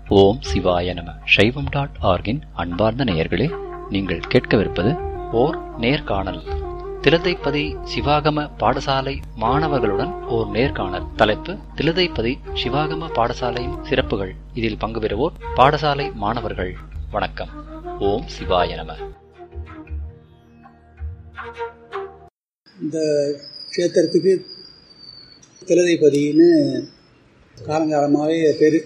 ஓம் சிவாய நம சைவம் டாட் ஆர்கின் அன்பார்ந்த நேயர்களே நீங்கள் கேட்கவிருப்பது ஓர் நேர்காணல் திலதைப்பதி சிவாகம பாடசாலை மாணவர்களுடன் ஓர் நேர்காணல் தலைப்பு திலதைப்பதி சிவாகம பாடசாலையின் சிறப்புகள் இதில் பங்கு பெறுவோர் பாடசாலை மாணவர்கள் வணக்கம் ஓம் சிவாய நம இந்த க்ஷேத்திரத்துக்கு திலதைப்பதின்னு காலங்காலமாகவே பேர்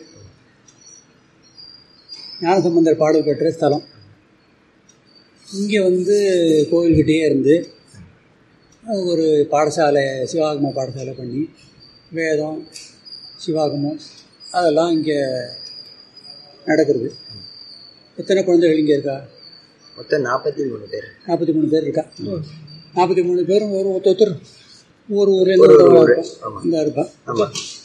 ஞானசம்பந்தர் பாடல் பெற்ற ஸ்தலம் இங்கே வந்து கோவில்கிட்டேயே இருந்து ஒரு பாடசாலை சிவாகம பாடசாலை பண்ணி வேதம் சிவாகமம் அதெல்லாம் இங்கே நடக்கிறது எத்தனை குழந்தைகள் இங்கே இருக்கா மொத்தம் நாற்பத்தி மூணு பேர் நாற்பத்தி மூணு பேர் இருக்கா நாற்பத்தி மூணு பேரும் ஒரு ஒருத்தர் ஊர் ஊர்லேருந்து ஒரு ஒருத்தவங்க ஊரு. இருப்பான் ஆமா. இந்த இருப்பான் ஆமா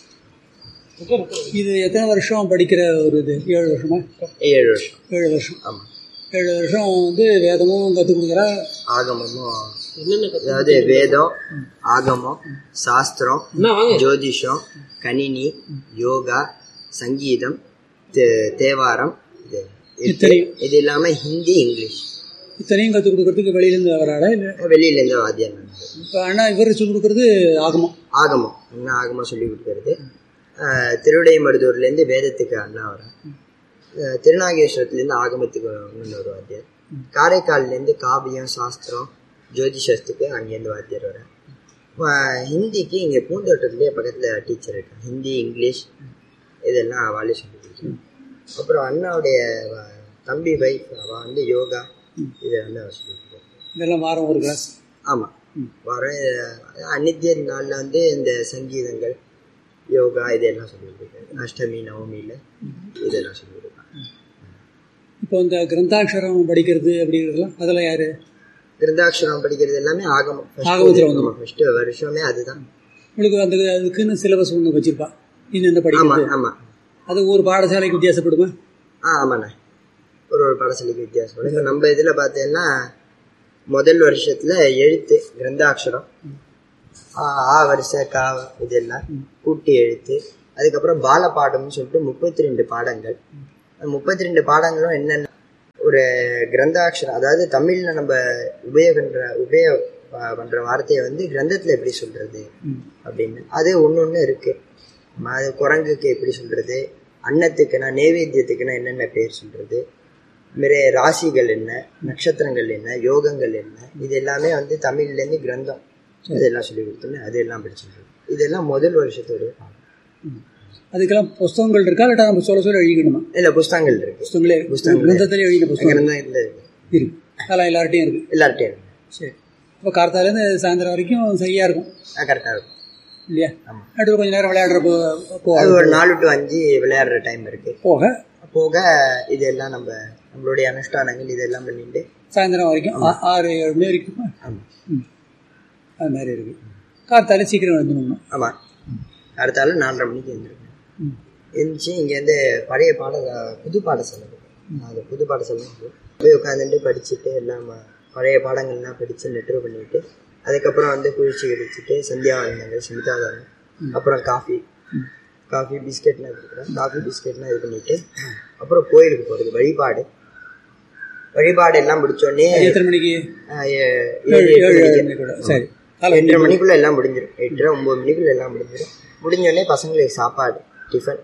இது எத்தனை வருஷம் படிக்கிற ஒரு இது ஏழு வருஷமா ஏழு வருஷம் ஏழு வருஷம் ஆமா ஏழு வருஷம் வந்து வேதமும் கற்றுக் கொடுக்குறா ஆகமமும் அதாவது வேதம் ஆகமம் சாஸ்திரம் ஜோதிஷம் கணினி யோகா சங்கீதம் தே- தேவாரம் இது இருக்கு. இத்தனையும். இது இல்லாம ஹிந்தி இங்கிலீஷ் இத்தனையும் கற்றுக் கொடுக்கறதுக்கு வெளியிலேருந்து வராடா இல்லை வெளியில இருந்து வாத்தியார் நாங்க. இப்போ ஆனால் இவர் சொல்லிக் கொடுக்குறது ஆகமம் ஆகமம் என்ன ஆகமம் சொல்லி கொடுக்கறது ஆஹ், திருவிடைமருதூர்லேருந்து வேதத்துக்கு அண்ணா வரேன் ஆஹ், திருநாகேஸ்வரத்துலேருந்து ஆகமத்துக்கு இன்னொரு ஒரு வாத்தியார் காரைக்கால்லேருந்து காவியம் சாஸ்திரம் ஜோதிஷத்துக்கு அங்கேருந்து வாத்தியார் வரேன் ஆஹ், ஹிந்திக்கு இங்கே பூந்தோட்டத்துலேயே பக்கத்தில் டீச்சர் இருக்கேன் ஹிந்தி இங்கிலீஷ் இதெல்லாம் அவளே சொல்லி கொடுக்குறேன் அப்புறம் அண்ணாவுடைய வ- தம்பி வைஃப் அவள் வந்து யோகா இதை வந்து அவள் சொல்லி கொடுக்குறேன் இதெல்லாம் வாரம் ஒரு கிளாஸ் ஆமாம் வர அநித்திய நாளில் வந்து இந்த சங்கீதங்கள் யோகா இதெல்லாம் சொல்லிக் கொடுப்பேன் அஷ்டமி நவமியில் இதெல்லாம் சொல்லிக் கொடுப்பேன் இப்போ இந்த கிரந்தாட்சரம் படிக்கிறது அப்படிங்கிறதுலாம் அதெல்லாம் யார் கிருந்தாட்சரம் படிக்கிறது எல்லாமே ஆகமம் ஆகமத்துல வந்துரும். ஃபர்ஸ்ட் வருஷமே அதுதான் உங்களுக்கு அந்த அதுக்குன்னு சிலபஸ் ஒன்று வச்சுருப்பா இன்னும் ஆமாம் படிக்கிறது ஆமாம் அது ஒரு பாடசாலைக்கு வித்தியாசப்படுமா ஆ ஆமாண்ணே ஒரு ஒரு பாடசாலைக்கு வித்தியாசப்படும் இப்போ நம்ம இதில் பார்த்தீங்கன்னா முதல் வருஷத்தில் எழுத்து கிரந்தாட்சரம் ஆ ஆ வரிசை கா இதெல்லாம் கூட்டி எழுத்து அதுக்கப்புறம் பாலபாடம்னு சொல்லிட்டு முப்பத்தி ரெண்டு பாடங்கள் முப்பத்தி ரெண்டு பாடங்களும் என்னென்ன ஒரு கிரந்தாட்சரம் அதாவது தமிழில் நம்ம உபயோகன்ற உபயோக ப- பண்ற வார்த்தையை வந்து கிரந்தத்தில் எப்படி சொல்றது அப்படின்னு அது ஒன்று ஒன்று இருக்கு ம- அது குரங்குக்கு எப்படி சொல்றது அன்னத்துக்குன்னா நைவேத்தியத்துக்குன்னா என்னென்ன பேர் சொல்றது மாரி ராசிகள் என்ன நட்சத்திரங்கள் என்ன யோகங்கள் என்ன இது எல்லாமே வந்து தமிழ்லேருந்து கிரந்தம் இதெல்லாம் சொல்லி கொடுத்தோன்னே அதெல்லாம் படிச்சுட்டு இதெல்லாம் முதல் வருஷத்தோட பாடம். அதுக்கெல்லாம் புஸ்தகங்கள் இருக்கா இல்லாட்டா நம்ம சொல்ல சொல்ல எழுதிக்கணுமா இல்ல புஸ்தகங்கள் இருக்கு புஸ்தகங்களே புஸ்தகங்களே. கிரந்தத்திலே எழுதின புஸ்தகம் கிரந்தம் இல்லை இருக்கு அதெல்லாம் எல்லார்ட்டையும் இருக்கு எல்லார்ட்டையும் இருக்கு சரி இப்போ கார்த்தாலேருந்து சாயந்தரம் வரைக்கும் சரியாக இருக்கும் கரெக்டாக இருக்கும் இல்லையா ஆமா. நடுவில் கொஞ்சம் நேரம் விளையாடுறப்போ அது போக ஒரு நாலு டு அஞ்சு விளையாடுற டைம் இருக்கு போக போக இதெல்லாம் நம்ம நம்மளுடைய அனுஷ்டானங்கள் இதெல்லாம் பண்ணிட்டு சாயந்தரம் வரைக்கும் ஆ- ஆறு ஏழு மணி வரைக்கும் ஆமா ம் அது மாதிரி இருக்கு கார்த்தாலே சீக்கிரம் வந்துடணும் ஆமா அடுத்தாலும் நாலரை மணிக்கு எழுந்திருக்கேன் ம் எழுந்துச்சு இங்கேருந்து பழைய பாட புது பாடசாலை இருக்கு. அது புது பாடசாலை இருக்கு. போய் உட்காந்துட்டு படிச்சுட்டு எல்லாம் ம- பழைய பாடங்கள்லாம் படித்து நெட்ரு பண்ணிட்டு அதுக்கப்புறம் வந்து குளிச்சு கிடிச்சிட்டு சந்தியாவந்தங்கள் சமிதாதாரம் அப்புறம் காஃபி காஃபி பிஸ்கெட்லாம் கொடுக்குறேன் காஃபி பிஸ்கெட்லாம் இது பண்ணிட்டு அப்புறம் கோயிலுக்கு போகிறது வழிபாடு வழிபாடு எல்லாம் முடிச்சோடனே அது எத்தனை மணிக்கு ஏழு ஏழு எட்டு ஏழு மணிக்கு மணி கூட சரி காலை எட்டரை மணிக்குள்ள எல்லாம் முடிஞ்சிடும் எட்டரை ஒம்பது மணிக்குள்ள எல்லாம் முடிஞ்சிடும் முடிஞ்சோடனே பசங்களுக்கு சாப்பாடு டிஃபன்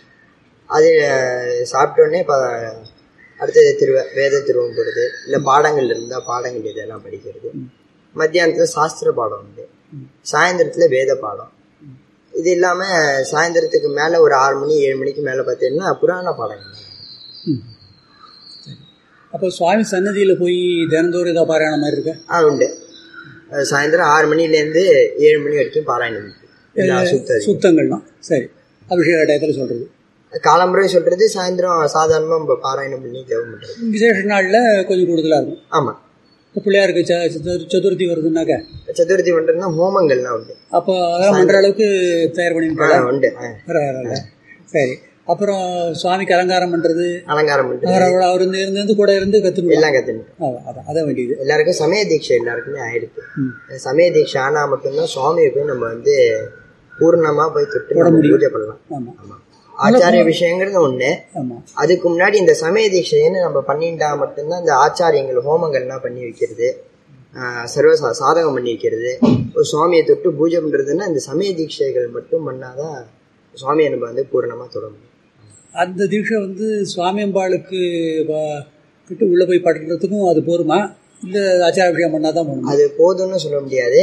அது அஹ், சாப்பிட்டோடனே இப்போ அடுத்தது திருவ வேத திருவம் போகிறது இல்லை பாடங்கள் இருந்தால் பாடங்கள் இதெல்லாம் படிக்கிறது மத்தியானத்தில் சாஸ்திர பாடம் உண்டு சாயந்தரத்தில் வேத பாடம் இது இல்லாமல் சாயந்தரத்துக்கு மேலே ஒரு ஆறு மணி ஏழு மணிக்கு மேலே பார்த்தீங்கன்னா புராண பாடங்கள் ம் சரி அப்போ சுவாமி சன்னதியில் போய் தினந்தோறும் ஏதாவது பாராயண மாதிரி இருக்கா ஆ உண்டு அஹ், சாயந்தரம் ஆறு மணிலேருந்து ஏழு மணி வரைக்கும் பாராயணம் இருக்கு எல்லா சுத்தம் சுத்தங்கள்லாம் சரி அபிஷேக டயத்தில் சொல்கிறது காலம்புரை சொல்றது சாயந்தரம் சாதாரணமா நம்ம பாராயணம் பண்ணி ஜெபம் பண்றது விசேஷ நாளில் கொஞ்சம் கூடுதலாக இருக்கும் ஆமா இப்போ பிள்ளையாருக்கு ச சதுர்- சதுர்த்தி வருதுன்னாக்க சதுர்த்தி பண்றதுன்னா ஹோமங்கள்லாம் உண்டு அப்போ அதெல்லாம் பண்ணுற அளவுக்கு தயார் ஆ, பண்ணிட்டு உண்டு ஆ. பரவாயில்ல சரி அப்புறம் சுவாமிக்கு அலங்காரம் பண்ணுறது அலங்காரம் பண்றது அவர் அவர் இருந்து இருந்து இருந்து கூட இருந்து கற்றுக்கலாம் எல்லாம் கத்துணும் அதான் அதான் வேண்டியது எல்லாருக்கும் சமய தீட்சை எல்லாருக்குமே ஆயிடுது ம். சமய தீட்சை ஆனா மட்டும்தான் சுவாமியை போய் நம்ம வந்து பூர்ணமா போய் தொட்டு நம்ம பூஜை பண்ணலாம் ஆமாம் ஆமா ஆச்சாரிய விஷயங்கிறது ஒண்ணு ஆமாம் அதுக்கு முன்னாடி இந்த சமய தீட்சைன்னு நம்ம பண்ணிட்டா மட்டும்தான் இந்த ஆச்சாரியங்கள் ஹோமங்கள்லாம் பண்ணி வைக்கிறது ஆஹ் சர்வ சா- சாதகம் பண்ணி வைக்கிறது ஒரு சுவாமியை தொட்டு பூஜை பண்றதுன்னா இந்த சமய தீட்சைகள் மட்டும் பண்ணாதான் சுவாமியை நம்ம வந்து பூரணமா தொட முடியும் அந்த தீட்சை வந்து சுவாமியம்பாளுக்கு வ- கிட்ட உள்ளே போய் படுறதுக்கும் அது போருமா இல்லை ஆச்சாராபிஷேகம் பண்ணால் தான் போகணுமா அது போதும்னு சொல்ல முடியாது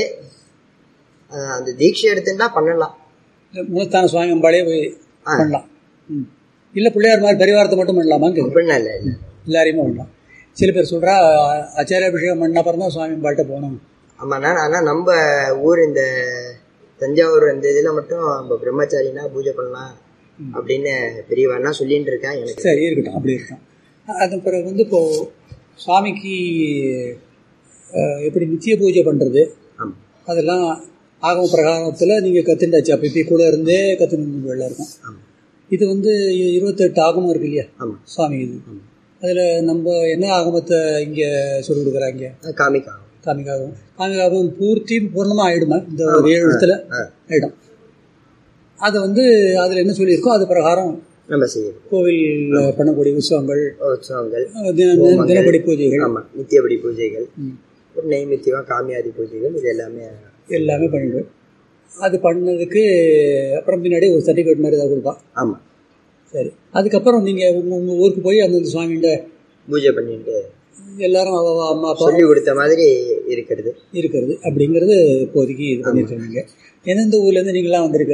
ஆஹ் அந்த தீட்சை எடுத்துட்டா பண்ணலாம் இல்லை மூலஸ்தான சுவாமியம்பாளே போய் ஆ. பண்ணலாம் ம் இல்லை பிள்ளையார் மாதிரி பரிவாரத்தை மட்டும் பண்ணலாமான்னு கேட்குறேன் அப்படின்னா இல்லை இல்லை எல்லாரையுமே பண்ணலாம் சில பேர் சொல்கிறா ஆச்சாராபிஷேகம் பண்ண அப்புறம் தான் சுவாமியம்பாள்கிட்ட போகணும் ஆமாண்ணா ஆனால் நம்ம ஊர் இந்த தஞ்சாவூர் இந்த இதில் மட்டும் நம்ம பிரம்மச்சாரினா பூஜை பண்ணலாம் அப்படின்னு பெரியவானா சொல்லிட்டு இருக்கேன் எனக்கு சரி இருக்கட்டும் அப்படி இருக்கட்டும் அது பிறகு வந்து இப்போ சுவாமிக்கு அஹ், எப்படி நித்திய பூஜை பண்ணுறது ஆமாம் அதெல்லாம் ஆகம பிரகாரத்தில் நீங்கள் கற்றுண்டாச்சு அப்போ இப்போ கூட இருந்தே கற்றுன்னு வெளில இருக்கும் ஆமாம் இது வந்து இ- இருபத்தெட்டு ஆகமம் இருக்கு இல்லையா ஆமாம் சுவாமி இது அதில் நம்ம என்ன ஆகமத்தை இங்கே சொல்லிக் கொடுக்குறாங்க காமிக்கா காமிகாகம் காமிகாகம் பூர்த்தி பூர்ணமாக ஆயிடுமா இந்த ஒரு ஏழு இடத்துல ஆ ஆயிடும் அதை வந்து அதில் என்ன சொல்லியிருக்கோ அது பிரகாரம் நம்ம செய்யணும் கோவில் பண்ணக்கூடிய உற்சவங்கள் உற்சவங்கள் தின- தின- தினப்படி பூஜைகள் ஆமாம் நித்தியபடி பூஜைகள் ம். ஒரு நைமித்தியமாக காமியாதி பூஜைகள் இது எல்லாமே எல்லாமே பண்ணிடுவேன் அது பண்ணதுக்கு அப்புறம் பின்னாடி ஒரு சர்டிஃபிகேட் மாதிரி ஏதாவது கொடுப்பான் ஆமாம் சரி அதுக்கப்புறம் நீங்கள் உங்கள் உங்கள் ஊருக்கு போய் அந்தந்த சுவாமிகிட்ட பூஜை பண்ணிட்டு எல்லாரும் அவ அவ அம்மா அப்பா சொல்லி கொடுத்த மாதிரி இருக்கிறது இருக்கிறது அப்படிங்கிறது இப்போதைக்கு இது பண்ணியிருக்காங்க எந்தெந்த ஊர்லேருந்து நீங்களாம் வந்திருக்கு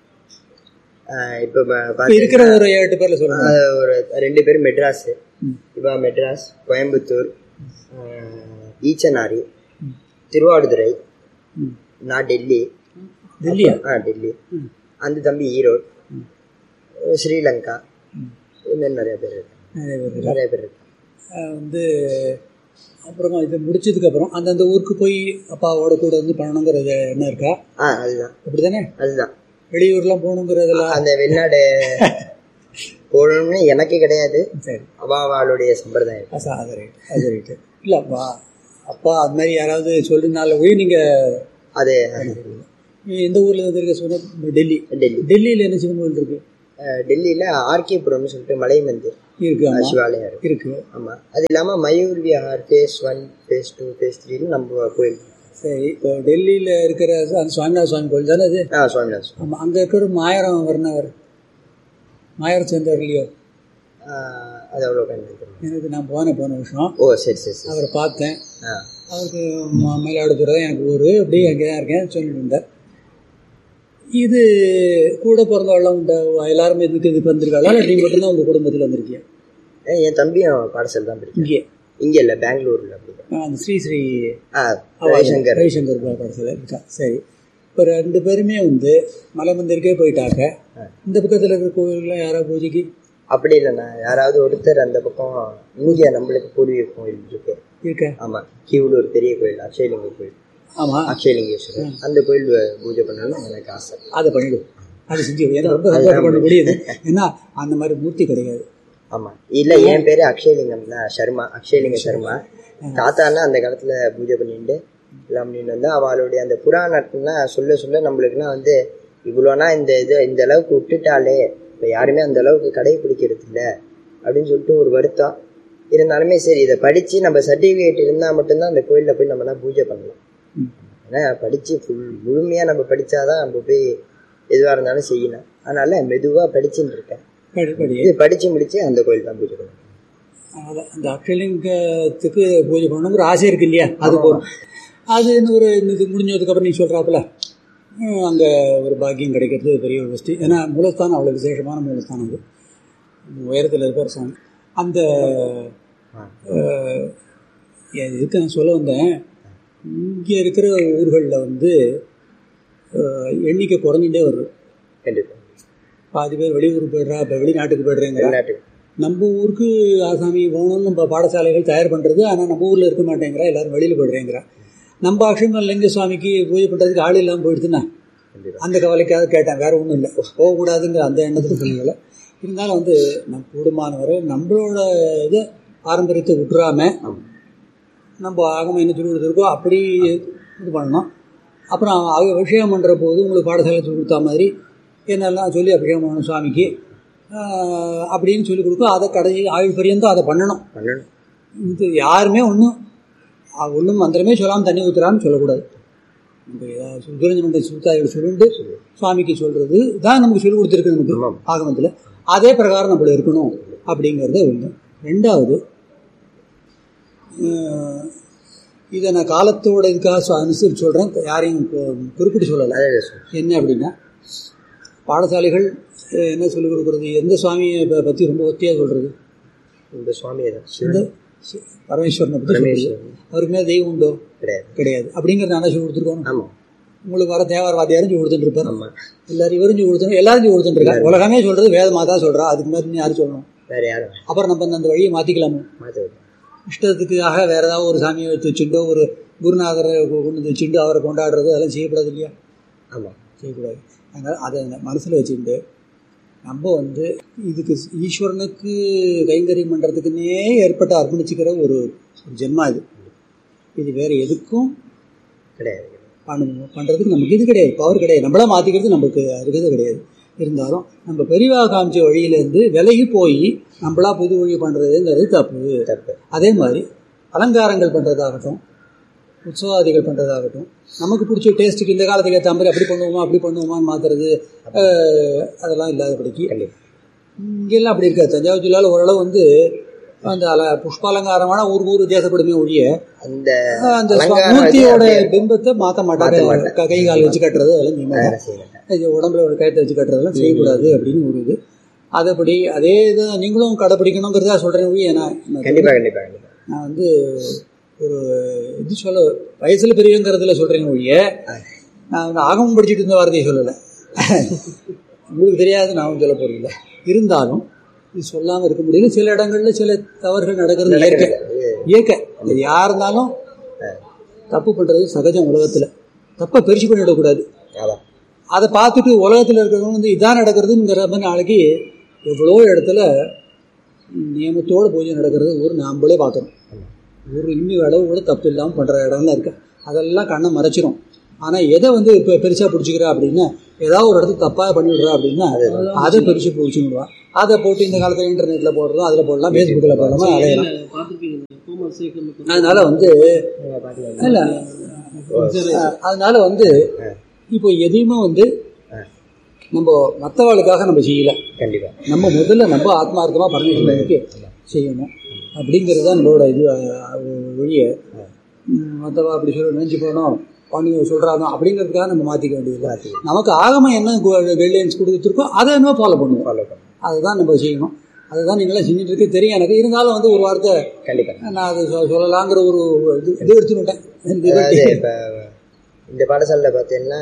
ஆஹ் இப்போ ப- இப்போ பார்த்து இருக்கிற ஒரு எட்டு பேரில் சொல்லுங்கள் ஆஹ் ஒரு ரெண்டு பேரும் மெட்ராஸ் ம். இப்போ மெட்ராஸ் கோயம்புத்தூர் ஆஹ் ஈச்சனாரி திருவாடுதுறை ம். நான் டெல்லி டெல்லியா ஆ டெல்லி ம். அந்த தம்பி ஈரோடு ம். ஸ்ரீலங்கா ம். இது மாதிரி நிறைய பேர் இருக்காங்க நிறைய பேர் இருக்கா? நிறைய பேர் இருக்காங்க அஹ் வந்து அப்புறமா இது முடிச்சதுக்கப்புறம் அந்தந்த ஊருக்கு போய் அப்பாவோட கூட வந்து பண்ணணுங்கிறது என்ன இருக்கா ஆ அதுதான் அப்படி தானே அதுதான் வெளியூர்லாம் போகணுங்கிறதெல்லாம் அந்த வெளிநாடு போகணும்னு எனக்கு கிடையாது சரி அவா அவளுடைய சம்பிரதாயம் அசா அது ரைட் அது ரைட்டு இல்லை அப்பா அப்பா அது மாதிரி யாராவது சொல்லினால போய் நீங்கள் அது எந்த ஊரில் வந்திருக்க சொன்ன டெல்லி டெல்லி டெல்லியில் என்ன சிவன் கோயில் இருக்கு அஹ் டெல்லியில ஆர்கேபுரம்னு சொல்லிட்டு மலை மந்திர் இருக்கு ஆமா சிவாலயம் இருக்கு இருக்கு ஆமா அது இல்லாம Mayur Vihar phase one phase two phase த்ரீன்னு நம்ம கோயில் சரி இப்போ டெல்லியில் இருக்கிற அந்த சுவாமிநாத சுவாமி கோயில் தானே அது ஆ சுவாமிநாத் சுவாமி. ஆமாம் அங்கே இருக்கிற மாயரம் வர்ணவர் மாயரம் சேர்ந்தார் இல்லையோ ஆஹ் அது அவ்வளோ கண்டு எனக்கு நான் போனேன் போன வருஷம் ஓ சரி சரி சரி அவரை பார்த்தேன் ஆ அவருக்கு ம- மயிலாடுதுறை தான் எனக்கு ஊர் அப்படியே அங்கே தான் இருக்கேன் சொல்லிட்டு இருந்தார் இது கூட பிறந்தவெல்லாம் உண்டா எல்லாருமே இதுக்கு இதுக்கு வந்திருக்காளா இல்லை நீ மட்டும்தான் உங்கள் குடும்பத்தில் வந்திருக்கியா ஏய், என் தம்பியும் பாடசாலை தான் படிக்கும் இங்கே இங்க இல்ல பெங்களூர்ல அப்படி அந்த ஸ்ரீ ஸ்ரீ ஆ ரவிசங்கர் ரவிசங்கர் பாடசாலை இருக்கா சரி இப்போ ரெண்டு பேருமே வந்து மலை மந்திருக்கே போயிட்டாக்க இந்த பக்கத்தில் இருக்கிற கோயில்லாம் யாராவது பூஜைக்கு அப்படி இல்லைண்ணா யாராவது ஒருத்தர் அந்த பக்கம் இங்க நம்மளுக்கு பூர்வீக கோயில் இருக்கு இருக்க ஆமா கீவளூர் பெரிய கோயில் அக்ஷயலிங்க கோயில் ஆமாம் அக்ஷயலிங்கேஸ்வரர் அந்த கோயில் பூஜை பண்ணணும்னு எனக்கு ஆசை அதை பண்ணிடு அது செஞ்சு ஏன்னா ரொம்ப சந்தோஷப்பட முடியுது ஏன்னா அந்த மாதிரி மூர்த்தி கிடையாது ஆமா இல்ல என் பேரு அக்ஷயலிங்கம் தான் சர்மா அக்ஷயலிங்க சர்மா தாத்தான்னா அந்த காலத்துல பூஜை பண்ணிட்டு எல்லாம் பண்ணிட்டு வந்தா அவளுடைய அந்த புராணத்துலாம் சொல்ல சொல்ல நம்மளுக்குலாம் வந்து இவ்வளோனா இந்த இது இந்த அளவுக்கு விட்டுட்டாலே இப்போ யாருமே அந்த அளவுக்கு கடைபிடிக்கிறது இல்ல அப்படின்னு சொல்லிட்டு ஒரு வருத்தம் இருந்தாலுமே சரி இதை படிச்சு நம்ம சர்டிஃபிகேட் இருந்தா மட்டும்தான் அந்த கோயில்ல போய் நம்மலாம் பூஜை பண்ணலாம் ம். ஏன்னா படிச்சு ஃபுல் முழுமையா நம்ம படிச்சாதான் நம்ம போய் எதுவா இருந்தாலும் செய்யணும் அதனால மெதுவா படிச்சுட்டு இருக்கேன் படி படி இது படிச்சு முடிச்சு அந்த கோயில் தான் பூஜை பண்ணுவேன் அதான் அந்த அக்ஷலிங்கத்துக்கு பூஜை பண்ணணுங்கிற ஆசை இருக்கு இல்லையா அது போகும் அது இன்னும் ஒரு இது முடிஞ்சதுக்கப்புறம் நீ சொல்கிறாப்புல அங்கே ஒரு பாக்கியம் கிடைக்கிறது பெரிய ஒரு வசதி ஏன்னா மூலஸ்தானம் அவ்வளோ விசேஷமான மூலஸ்தானம் அது உயரத்தில் இருக்கிற சாமி அந்த அஹ், இதுக்கு நான் சொல்ல வந்தேன் இங்கே இருக்கிற ஊர்களில் வந்து அஹ், எண்ணிக்கை குறைஞ்சிட்டே வருது கண்டிப்பா பாதி பேர் வெளியூருக்கு போயிடுறா இப்போ வெளிநாட்டுக்கு போய்டுறேங்கிறா வெளிநாட்டுக்கு நம்ம ஊருக்கு ஆசாமி போகணும்னு நம்ம பாடசாலைகள் தயார் பண்ணுறது ஆனால் நம்ம ஊரில் இருக்க மாட்டேங்கிறா எல்லாரும் வெளியில் போய்டுறேங்கிறா நம்ம அக்ஷயங்கள் லிங்க சுவாமிக்கு பூஜை பண்ணுறதுக்கு ஆள் இல்லாமல் போயிடுச்சுன்னா கண்டிப்பா அந்த கவலைக்காக கேட்டேன் வேற ஒன்றும் இல்லை போகக்கூடாதுங்கிற அந்த எண்ணத்துக்கு சொல்லலை இருந்தாலும் வந்து நம்ம கூடுமானவரை நம்மளோட இது பாரம்பரியத்தை விட்டுறாம ஆமா நம்ம ஆகமம் என்ன சொல்லி கொடுத்துருக்கோ அப்படி இது பண்ணணும் அப்புறம் அவங்க அபிஷேகம் பண்ணுற போது உங்களுக்கு பாடசாலை சொல்லி கொடுத்தா மாதிரி என்னெல்லாம் சொல்லி அபிஷேகம் பண்ணணும் சுவாமிக்கு ஆஹ், அப்படின்னு சொல்லி கொடுக்கும் அதை கடைசி ஆயுள் பரியந்தம் அதை பண்ணணும் பண்ணணும் இது யாருமே ஒன்றும் ஒன்றும் மந்திரமே சொல்லாமல் தண்ணி ஊற்றுறான்னு சொல்லக்கூடாது நம்ம ஏதாவது சுந்தரஞ்சனுடைய சுத்தாயோட சொல்லிட்டு சுவாமிக்கு சொல்கிறது தான் நமக்கு சொல்லி கொடுத்துருக்கு நமக்கு ஆமாம். ஆகமத்தில் அதே பிரகாரம் நம்மள இருக்கணும் அப்படிங்கிறத ஒன்று ரெண்டாவது ஆஹ், இதை நான் காலத்தோட இதுக்காக சொ- அனுசரித்து சொல்கிறேன் யாரையும் கு- குறிப்பிட்டு சொல்லலை அதே சொல்றேன். என்ன அப்படின்னா பாடசாலைகள் அஹ், என்ன சொல்லிக் கொடுக்குறது எந்த சுவாமியை ப- பற்றி ரொம்ப ஒத்தியாக சொல்கிறது இந்த சுவாமியை தான் இந்த சிவன் சி- பரமேஸ்வரனை பற்றி சொல்றது. பரமேஸ்வரன் அவருக்கு மேலே தெய்வம் உண்டோ கிடையாது கிடையாது அப்படிங்கிறத நான் சொல்லி கொடுத்துருக்கோம் ஆமாம் உங்களுக்கு வர தேவார் வாத்தியாரும் சொல்லி கொடுத்துட்டு இருப்பார் ஆமாம் எல்லாரும் இவரும் சொல்லி கொடுத்துரு எல்லாரும் சொல்லி கொடுத்துட்டு இருக்காங்க உலகமே சொல்றது வேதமாக தான் சொல்றா அதுக்கு மாதிரி இன்னும் யாரும் சொல்லணும் வேற யாரும் அப்புறம் நம்ம அந்த வழியை மாற்றிக்கலாமோ மாற்ற விட்டோம் இஷ்டத்துக்காக வேற ஏதாவது ஒரு சாமியை வச்சு வச்சுட்டோ ஒரு குருநாதரை கொ- கொண்டு வந்து வச்சுட்டு அவரை கொண்டாடுறது அதெல்லாம் செய்யக்கூடாது இல்லையா ஆமாம் செய்யக்கூடாது அதனால் அதை மனசில் வச்சுக்கிட்டு நம்ம வந்து இதுக்கு ஈஸ்வரனுக்கு கைங்கரியம் பண்ணுறதுக்குன்னே ஏற்பட்டு அர்ப்பணிச்சுக்கிற ஒரு ஒரு ஜென்மா இது இது வேறு எதுக்கும் கிடையாது பண்ணணும் பண்ணுறதுக்கு நமக்கு இது கிடையாது பவர் கிடையாது நம்மளா மாற்றிக்கிறது நமக்கு இருக்கிறது கிடையாது இருந்தாலும் நம்ம பெரியவா காமிச்ச வழியிலேருந்து விலகி போய் நம்மளா புது வழி பண்ணுறதுங்கிறது தப்பு தப்பு அதே மாதிரி அலங்காரங்கள் பண்ணுறதாகட்டும் உற்சவாதிகள் பண்ணுறதாகட்டும் நமக்கு பிடிச்ச டேஸ்ட்டுக்கு இந்த காலத்துக்கு ஏற்ற மாதிரி அப்படி பண்ணுவோமா அப்படி பண்ணுவோமான்னு மாற்றுறது அதெல்லாம் இல்லாதபடிக்கு கண்டிப்பாக இங்கெல்லாம் அப்படி இருக்காது தஞ்சாவூர் ஜில்லாவில் ஓரளவு வந்து அந்த அல புஷ்பாலங்காரமான ஊர் ஊர் வித்தியாசப்படுமே ஒழிய அந்த அந்த அலங்காரம் மூர்த்தியோட அப்படியே பிம்பத்தை மாற்ற மாட்டாங்க க- கை கால் வச்சு கட்டுறது அதெல்லாம் செய்ய மாட்டாங்க வேற செய்ய மாட்டேன் இது உடம்புல ஒரு கயத்தை வச்சு கட்டுறதெல்லாம் செய்யக்கூடாது அப்படின்னு ஒரு இது அதப்படி அதே இதை நீங்களும் கடைப்பிடிக்கணுங்கிறதா சொல்கிறேன் ஒழிய நான் நான் கண்டிப்பாக கண்டிப்பாக கண்டிப்பாக நான் வந்து ஒரு இது சொல்ல வயசில் பெரியவங்கிறதுல சொல்கிறேன் ஒழிய நான் வந்து ஆகமம் படிச்சுட்டு இருந்த வார்த்தையை சொல்லலை உங்களுக்கு தெரியாது நான் சொல்ல போகிறதில்ல இருந்தாலும் இது சொல்லாமல் இருக்க முடியல சில இடங்கள்ல சில தவறுகள் நடக்கிறது இயற்கை இயற்கை அது யார் இருந்தாலும் தப்பு பண்ணுறது சகஜம் உலகத்தில் தப்பை பெருசு பண்ணிடக்கூடாது அதான் அதை பார்த்துட்டு உலகத்தில் இருக்கிறவங்க வந்து இதான் நடக்கிறதுங்கிற மாதிரி நாளைக்கு எவ்வளோ இடத்துல நியமத்தோடு பூஜை நடக்கிறது ஒரு நாம்பளே பார்க்கணும் ஒரு இன்னி அளவு கூட தப்பு இல்லாமல் பண்ணுற இடம்லாம் இருக்கு அதெல்லாம் கண்ணை மறைச்சிரும் ஆனால் எதை வந்து இப்போ பெருசாக பிடிச்சிக்கிறா அப்படின்னா ஏதாவது ஒரு இடத்துக்கு தப்பாக பண்ணிவிடுறா அப்படின்னா அதை பெருசு பிடிச்சிடுவா அதை போட்டு இந்த காலத்தில் இன்டர்நெட்டில் போடுறோம் அதில் போடலாம் ஃபேஸ்புக்கில் போடலாமா அலையலாம் அதனால வந்து இல்லை அதனால வந்து இப்போ எதையுமே வந்து நம்ம மற்றவாளுக்காக நம்ம செய்யல கண்டிப்பாக நம்ம முதல்ல நம்ம ஆத்மார்த்தமாக பரமேஸ்வரனுக்கு செய்யணும் அப்படிங்கிறது தான் நம்மளோட இது ஒழிய மற்றவா அப்படி சொல்ல நினச்சி போனோம் பண்ணி சொல்கிறாங்க அப்படிங்கிறதுக்காக நம்ம மாற்றிக்க வேண்டியது நமக்கு ஆகமம் என்ன கைட்லைன்ஸ் கொடுத்துருக்கோ அதை என்ன ஃபாலோ பண்ணுவோம் ஃபாலோ பண்ணும் அதுதான் நம்ம செய்யணும் அதுதான் நீங்களாம் செஞ்சுட்டு இருக்கு தெரியும் எனக்கு இருந்தாலும் வந்து ஒரு வார்த்தை கண்டிப்பாக நான் அதை சொ- சொல்லலாங்கிற ஒரு இது இது எடுத்துக்கிட்டேன் இந்த அதாவது இது- இப்போ இந்த பாடசாலையில் பார்த்தீங்கன்னா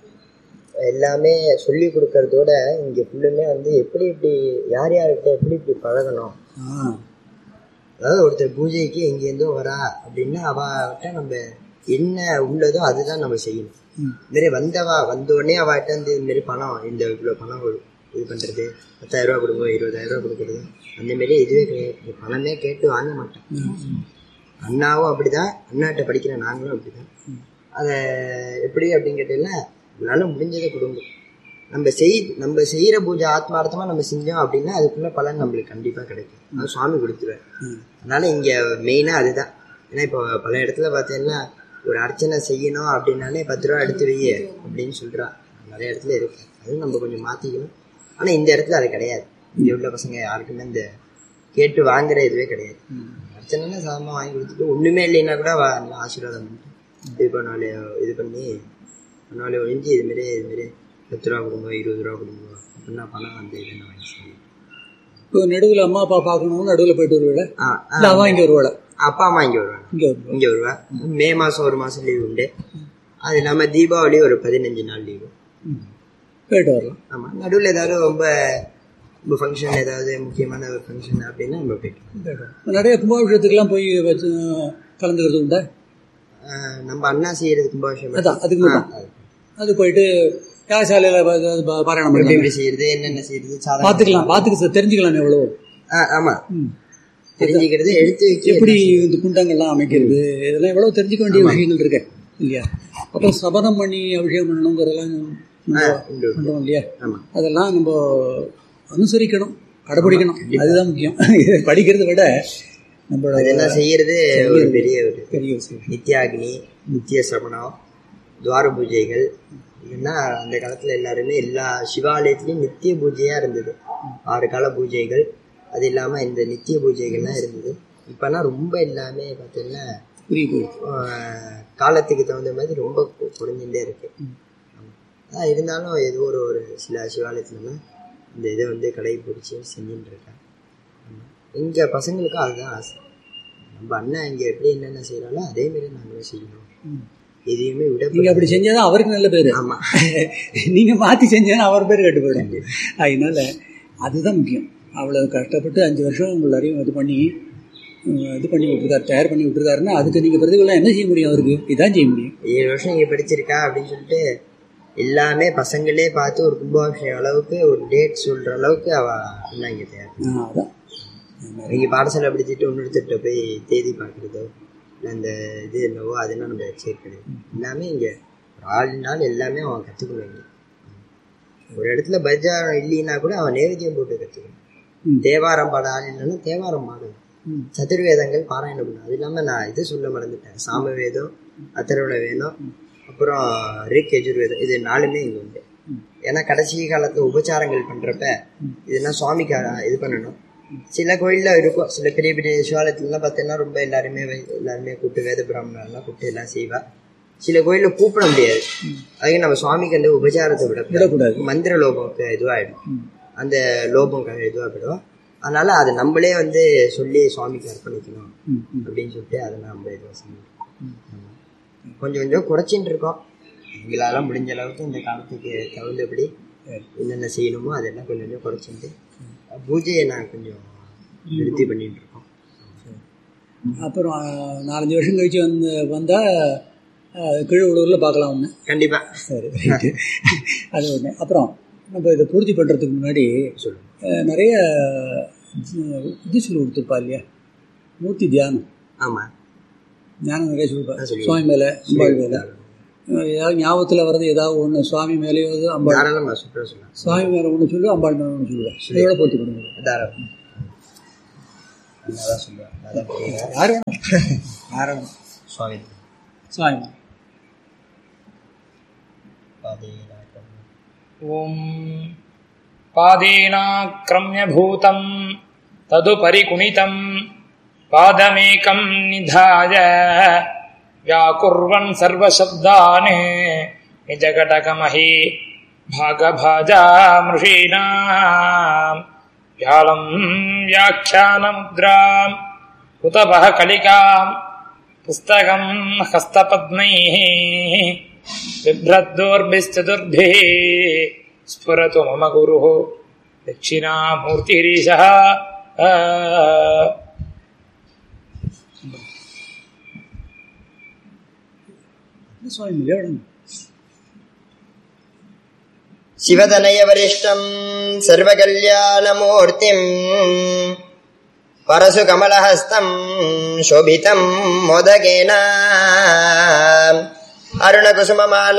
எல்லாமே சொல்லி கொடுக்கறதோட இங்கே ஃபுல்லுமே வந்து எப்படி இப்படி யார் யார்கிட்ட எப்படி இப்படி பழகணும் ஆ அதாவது ஒருத்தர் பூஜைக்கு எங்கேருந்தோ வரா அப்படின்னா அவட்ட நம்ம என்ன உள்ளதோ அதுதான் நம்ம செய்யணும் ம். இதுமாரி வந்தவா வந்த உடனே அவட்ட வந்து இது மாதிரி பணம் இந்த இவ்வளோ பணம் கொடு- இது பண்ணுறது பத்தாயிரம் ரூபா கொடுங்க இருபதாயிரம் ரூபா கொடுக்குறது அந்த மாரி இதுவே கிடையாது இந்த பணமே கேட்டு வாங்க மாட்டேன் அண்ணாவும் அப்படிதான் அண்ணாட்ட படிக்கிற நாங்களும் அப்படிதான் அதை எப்படி அப்படின்னு கேட்டீங்கன்னா உங்களால் முடிஞ்சதை கொடுங்க நம்ம செய் நம்ம செய்கிற பூஜை ஆத்மார்த்தமாக நம்ம செஞ்சோம் அப்படின்னா அதுக்குள்ள பலன் நம்மளுக்கு கண்டிப்பாக கிடைக்கும் அது சுவாமி கொடுத்துருவார் அதனால இங்கே மெயினாக அதுதான் ஏன்னா இப்போ பல இடத்துல பார்த்தீங்கன்னா ஒரு அர்ச்சனை செய்யணும் அப்படின்னாலே பத்து ரூபா எடுத்து வை அப்படின்னு சொல்கிறா நிறைய இடத்துல இருக்கு அதுவும் நம்ம கொஞ்சம் மாற்றிக்கணும் ஆனால் இந்த இடத்துல அது கிடையாது இங்கே உள்ள பசங்க யாருக்குமே இந்த கேட்டு வாங்குற இதுவே கிடையாது அர்ச்சனைனா சாதமாக வாங்கி கொடுத்துட்டு ஒன்றுமே இல்லைன்னா கூட வா நல்லா ஆசீர்வாதம் பண்ணிட்டு இது பண்ணாலே இது பண்ணி பண்ணாலே ஒழிஞ்சு இதுமாரி இதுமாரி பத்து ரூபா கொடுங்க இருபது ரூபா கொடுங்க அப்படின்னா பணம் வந்து இதுன்னு வாங்கி செய்யணும். இப்போ நடுவில் அம்மா அப்பா பார்க்கணும்னு நடுவில் போயிட்டு வருவேளை ஆ ஆ, இல்லை அவன் இங்கே வருவாளை அப்பா அம்மா இங்கே வருவாங்க இங்கே வருவா இங்கே வருவா மே மாதம் ஒரு மாதம் லீவு உண்டு அது இல்லாமல் தீபாவளி ஒரு பதினஞ்சு நாள் லீவு ம். போயிட்டு வரலாம் ஆமாம் நடுவில் ஏதாவது ரொம்ப ரொம்ப ஃபங்க்ஷன் ஏதாவது முக்கியமான ஒரு ஃபங்க்ஷன் அப்படின்னா நம்ம போயிட்டு போயிட்டு வரலாம். நிறைய கும்பாபிஷேகத்துக்குலாம் போய் வச்சு கலந்துக்கிறது உண்டா ஆஹ் நம்ம அண்ணா செய்யறது கும்பாபிஷேகம் அதான் அதுக்கு மட்டும் அது போயிட்டு யாகசாலையில் பாராயணம் எப்படி பண்ணலாம் எப்படி செய்யறது என்னென்ன செய்யறது சாதம் பார்த்துக்கலாம் பார்த்துக்க தெரிஞ்சுக்கலாம் எவ்வளோ ஆ ஆமாம் ம். தெரிஞ்சுக்கிறது எடுத்து வச்சு எப்படி இந்த குண்டங்கள்லாம் அமைக்கிறது இதெல்லாம் எவ்வளோ தெரிஞ்சுக்க வேண்டிய விஷயங்கள் இருக்கு இல்லையா அப்புறம் சபதம் பண்ணி அபிஷேகம் பண்ணணுங்கிறதெல்லாம் ஆ, நம்ம உண்டு உண்டு. பண்ணுறோம் இல்லையா ஆமாம் அதெல்லாம் நம்ம அனுசரிக்கணும் கடைபிடிக்கணும் அதுதான் முக்கியம் படிக்கிறத விட நம்மளோட அதெல்லாம் செய்யறது ஒரு பெரிய ஒரு பெரிய விஷயம் நித்யாக்னி நித்திய சிரமணம் துவார பூஜைகள் இதெல்லாம் அந்த காலத்துல எல்லாருமே எல்லா சிவாலயத்திலயும் நித்திய பூஜையா இருந்தது ஆறு கால பூஜைகள் அது இல்லாம இந்த நித்திய பூஜைகள்லாம் இருந்தது இப்பனா ரொம்ப எல்லாமே பார்த்தீங்கன்னா புரிய புரிய ஆஹ், காலத்துக்கு தகுந்த மாதிரி ரொம்ப கு- குறைஞ்சுட்டே இருக்கு ஆனா இருந்தாலும் ஏதோ ஒரு ஒரு சில சிவாலயத்துலலாம் இந்த இதை வந்து கடைபிடிச்சி செஞ்சுட்டு இருக்கேன் ஆமா. எங்க பசங்களுக்கும் அதுதான் ஆசை நம்ம அண்ணன் இங்க எப்படி என்னென்ன செய்யறாங்களோ அதே மாதிரி நாங்களும் செய்யணும் எதையுமே விட நீங்க அப்படி செஞ்சாதான் அவருக்கு நல்ல பேரு ஆமா நீங்க மாத்தி செஞ்சீங்கன்னா அவர் பேர் கெட்டு போயிடும் அதனால அதுதான் முக்கியம் அவ்வளவு கஷ்டப்பட்டு அஞ்சு வருஷம் உங்களை அறிவு இது பண்ணி உம், இது பண்ணி விட்டுருக்காரு தயார் பண்ணி விட்டுருக்காருன்னா அதுக்கு நீங்க பிரதிகளாம் என்ன செய்ய முடியும் அவருக்கு இதான் செய்ய முடியும் ஏழு வருஷம் இங்க படிச்சிருக்கா அப்படின்னு சொல்லிட்டு எல்லாமே பசங்களே பார்த்து ஒரு கும்பாபிஷேகம் அளவுக்கு ஒரு டேட் சொல்ற அளவுக்கு அவ அண்ணா இங்க தயார் ஆ, அதான் இங்கே பாடசாலை படிச்சுட்டு இன்னொருத்தர்கிட்ட போய் தேதி பார்க்குறதோ இல்லை அந்த இது என்னவோ அதெல்லாம் நம்ம சேர்க்கிறது எல்லாமே இங்கே ஒரு ஆளுனாலும் எல்லாமே அவன் கற்றுக்கணும் இங்கே ஒரு இடத்துல பஜாரம் இல்லைன்னா கூட அவன் நேவேத்தியம் போட்டு கற்றுக்கணும் ம். தேவாரம் பாட ஆள் இல்லைன்னா தேவாரம் பாடணும் ம். சதுர்வேதங்கள் பாராயணம் பண்ணணும் அது இல்லாமல் நான் இது சொல்ல மறந்துட்டேன் சாமவேதம் அத்தர்வண வேதம் அப்புறம் ரிக் யஜுர்வேதம் இது நாலுமே இங்கே உண்டு ஏன்னா கடைசி காலத்துல உபச்சாரங்கள் பண்றப்ப இதெல்லாம் சுவாமிக்கு அ- இது பண்ணணும் சில கோயில்ல இருக்கும் சில பெரிய பெரிய சிவாலயத்துலலாம் பார்த்தீங்கன்னா ரொம்ப எல்லாருமே வை- எல்லாருமே கூப்பிட்டு வேத பிராமணர்லாம் கூப்பிட்டு எல்லாம் செய்வா சில கோயில்ல கூப்பிட முடியாது அதுக்கு நம்ம சுவாமிக்கு அந்த உபச்சாரத்தை விட விடக்கூடாது. மந்திர லோபம் இதுவாயிடும் அந்த லோபம் க- இதுவாகிடும் அதனால அதை நம்மளே வந்து சொல்லி சுவாமிக்கு அர்ப்பணிக்கணும் ம், ம். அப்படின்னு சொல்லிட்டு அதை நம்ம இதுவாக செஞ்சோம் ஆமா. கொஞ்சம் கொஞ்சம் குறைச்சின்னு இருக்கோம் எங்களால முடிஞ்ச அளவுக்கு இந்த காலத்துக்கு தகுந்தபடி என்னென்ன செய்யணுமோ அதெல்லாம் கொஞ்சம் கொஞ்சம் குறைச்சிட்டு பூஜையை நான் கொஞ்சம் நிறுத்தி பண்ணிட்டு இருக்கோம் அப்புறம் ஆ, நாலஞ்சு வருஷம் கழிச்சு வந்து வந்தா ஆ, கீழூரில் பார்க்கலாம் ஒன்று கண்டிப்பா சரி ரைட்டு அது ஒன்று அப்புறம் நம்ம இதை பூர்த்தி பண்ணுறதுக்கு முன்னாடி சொல்லுங்க அஹ், நிறைய அஹ், இது சொல்லி கொடுத்துருப்பா இல்லையா மூர்த்தி தியானம் ஆமா ஞானம் நிறைய சொல்லிப்பா ஆ, சொல்லி சுவாமி மேலே அம்பாள் மேலே அஹ், ஏதாவது ஞாபகத்தில் வர்றது ஏதாவது ஒன்று சுவாமி மேலேயோ அம்பாள் தாராளமா சுற்ற சொல்லலாம் சுவாமி மேலே ஒன்று சொல்லு அம்பாள் மேலே ஒன்று சொல்லுவேன் இதோட பூர்த்தி பண்ணுங்க தாராளம் அதான் சொல்லுவேன் அதான் புரியுதா? யார் வேணும் யார் வேணும் சுவாமி சுவாமி பாதேனாக்கம். ॐ पादेनाक्रम्यभूतं तदुपरि कुणितं पादमेकं निधाय व्याकुर्वन् सर्वशब्दान् निजघटकमहि भागभाजामृषीणाम् व्यालं व्याख्यानमुद्राम् कुतपः कलिकाम् पुस्तकं हस्तपद्मैः बिभ्रद्दोर्भिश्चतुर्भिः स्फुरतु मम गुरुः दक्षिणामूर्तिरीशः आ। சுவாமி மேலே வேணும் शिवतनयवरिष्ठम् सर्वकल्याणमूर्तिम् परशु कमलहस्तम् शोभितम् मोदकेन अरुणकुसुममाला